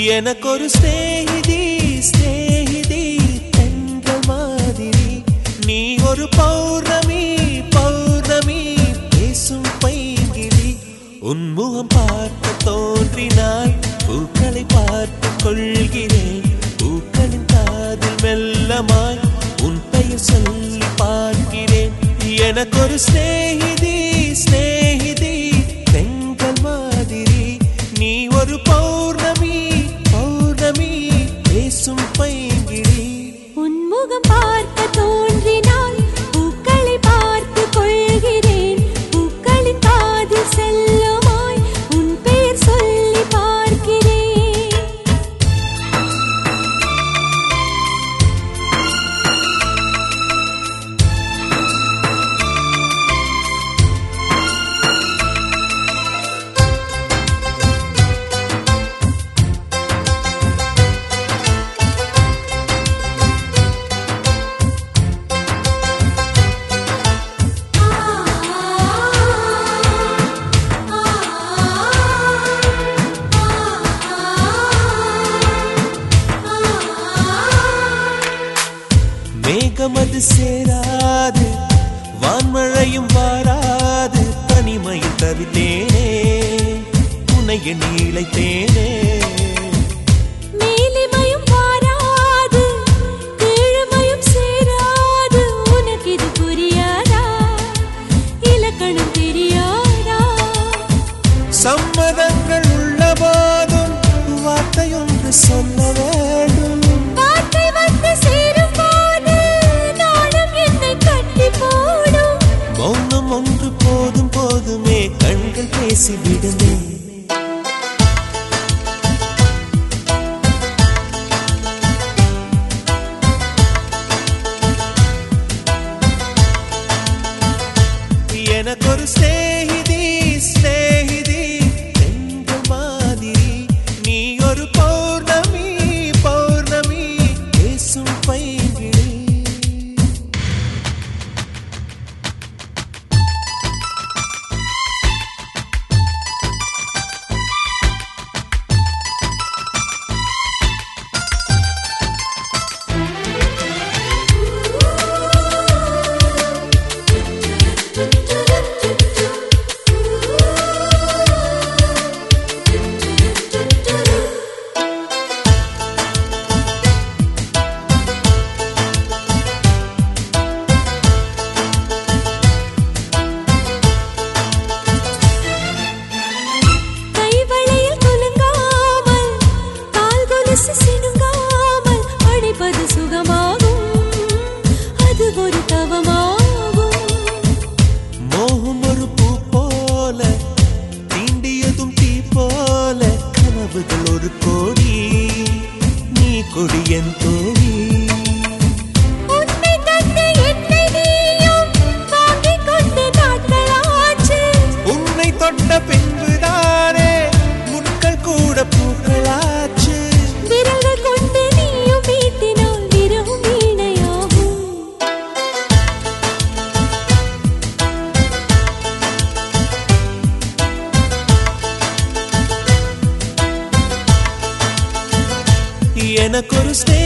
எனக்கொரு ஸ்நேகிதி ஸ்நேகிதி தென்றல் மாதிரி நீ ஒரு பௌர்ணமி பௌர்ணமி பேசும் பைங்கிளி உன்முகம் பார்க்க தோன்றினாய் பூக்களை பார்த்து கொள்கிறேன் பூக்களின் காதில் மெல்லமாய் உன் பெயர் சொல்லி பார்க்கிறேன் எனக்கொரு ஸ்நேகிதி ஸ்நேகிதி தெங்கள் மாதிரி நீ ஒரு பௌர்ணமி பௌர்ணமி பேசும் பைங்கிளி உன்முகம் பார்க்க தோன்றினால் பூக்களை பார்த்து கொள்கிறேன் பூக்களின் காதில் செல்லுமாய் உன் பெயர் சொல்லி பார்க்கிறேன் மேகம் அது சேராது வான்மழையும் வாராது தனிமையில் தவித்தேனே துணைய நீளைத்தேனே மேலிமையும் வாராது கீழ்மையும் சேராது உனக்கு இது புரியாதா இலக்கணம் தெரியாதா சம்மதங்கள் உள்ள போதும் வார்த்தையொன்று சொல்ல வேண்டும் வார்த்தை வந்து சேரும் போது நாளும் என்னை கட்டி போடும் மௌனம் ஒன்று போதும் போதுமே கண்கள் பேசிவிடுமே எனக்கொரு ஸ்நேகிதி ஸ்நேகிதி தென்றல் மாதிரி நீ ஒரு பௌர்ணமி பௌர்ணமி பேசும் பைங்கிளி கைவளையில் குலுங்காமல் கால் கொலுசு சினுங்காமல் அணைப்பது சுகமாகும் அது ஒரு தவமாகும் மோகம் ஒரு பூ போல தீண்டியதும் தீ போல கனவுகள் ஒரு கோடி நீ கொடி என் தோழி உன்னை தந்து என்னை நீயும் வாங்கிக் கொண்டு நாட்களாச்சு உன்னை தொட்ட பின்புதானே முட்கள் கூட பூக்களாச்சு விரல்கள் கொண்டு நீயும் வீட்டினால் விரவும் வீணையாகும் எனக்கொரு ஸ்நே